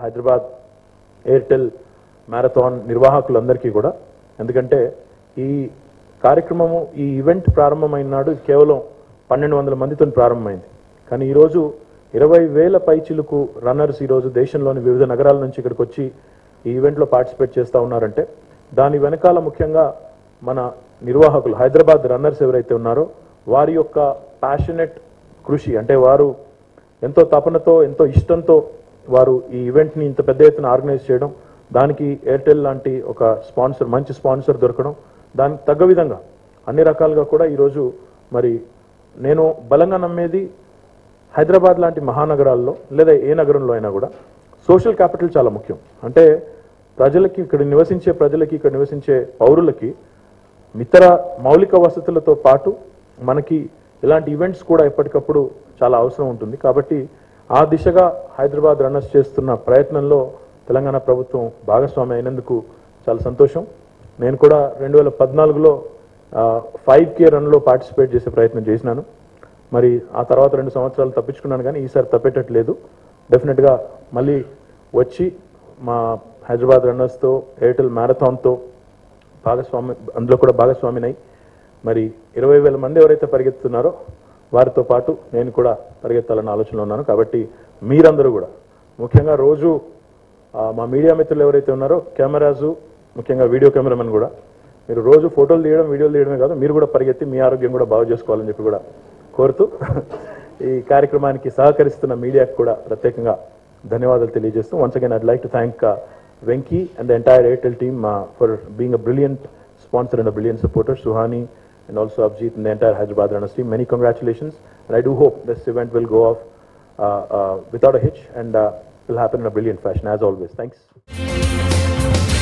Hyderabad Airtel marathon నిర్వాహకులందరికీ కూడా ఎందుకంటే ఈ కార్యక్రమము ఈ ఈవెంట్ ప్రారంభమైన నాడు ఇది కేవలం పన్నెండు వందల మందితో ప్రారంభమైంది కానీ ఈరోజు ఇరవై వేల పైచిలుకు రన్నర్స్ ఈరోజు దేశంలోని వివిధ నగరాల నుంచి ఇక్కడికి వచ్చి ఈ ఈవెంట్లో పార్టిసిపేట్ చేస్తూ ఉన్నారంటే దాని వెనకాల ముఖ్యంగా మన నిర్వాహకులు హైదరాబాద్ రన్నర్స్ ఎవరైతే ఉన్నారో వారి యొక్క ప్యాషనెట్ కృషి అంటే వారు ఎంతో తపనతో ఎంతో ఇష్టంతో వారు ఈ ఈవెంట్ని ఇంత పెద్ద ఎత్తున ఆర్గనైజ్ చేయడం దానికి ఎయిర్టెల్ లాంటి ఒక స్పాన్సర్ మంచి స్పాన్సర్ దొరకడం దానికి తగ్గ విధంగా అన్ని రకాలుగా కూడా ఈరోజు మరి నేను బలంగా నమ్మేది హైదరాబాద్ లాంటి మహానగరాల్లో లేదా ఏ నగరంలో అయినా కూడా సోషల్ క్యాపిటల్ చాలా ముఖ్యం అంటే ప్రజలకి ఇక్కడ నివసించే ప్రజలకి ఇక్కడ నివసించే పౌరులకి ఇతర మౌలిక వసతులతో పాటు మనకి ఇలాంటి ఈవెంట్స్ కూడా ఎప్పటికప్పుడు చాలా అవసరం ఉంటుంది కాబట్టి ఆ దిశగా హైదరాబాద్ రన్నర్స్ చేస్తున్న ప్రయత్నంలో తెలంగాణ ప్రభుత్వం భాగస్వామి అయినందుకు చాలా సంతోషం నేను కూడా రెండు వేల పద్నాలుగులో ఫైవ్ కే రన్లో పార్టిసిపేట్ చేసే ప్రయత్నం చేసినాను మరి ఆ తర్వాత రెండు సంవత్సరాలు తప్పించుకున్నాను కానీ ఈసారి తప్పేటట్లేదు డెఫినెట్గా మళ్ళీ వచ్చి మా హైదరాబాద్ రన్నర్స్తో ఎయిర్టెల్ మ్యారథాన్తో భాగస్వామి అందులో కూడా భాగస్వామినై మరి ఇరవై వేల మంది ఎవరైతే పరిగెత్తున్నారో వారితో పాటు నేను కూడా పరిగెత్తాలన్న ఆలోచనలో ఉన్నాను కాబట్టి మీరందరూ కూడా ముఖ్యంగా రోజు ఆ, మా మీడియా మిత్రులు ఎవరైతే ఉన్నారో కెమెరాసు ముఖ్యంగా వీడియో కెమెరామెన్ కూడా మీరు రోజు ఫోటోలు తీయడం వీడియోలు తీయడమే కాదు మీరు కూడా పరిగెత్తి మీ ఆరోగ్యం కూడా బాగు చేసుకోవాలని చెప్పి కూడా కోరుతూ ఈ కార్యక్రమానికి సహకరిస్తున్న మీడియాకు కూడా ప్రత్యేకంగా ధన్యవాదాలు తెలియజేస్తూ once again I'd like to thank Venky and the entire Airtel team for being a brilliant sponsor and a brilliant supporter Suhani and also Abjit and the entire Hyderabad runners team. Many congratulations. And I do hope this event will go off uh, uh, without a hitch and uh, will happen in a brilliant fashion as always. Thanks.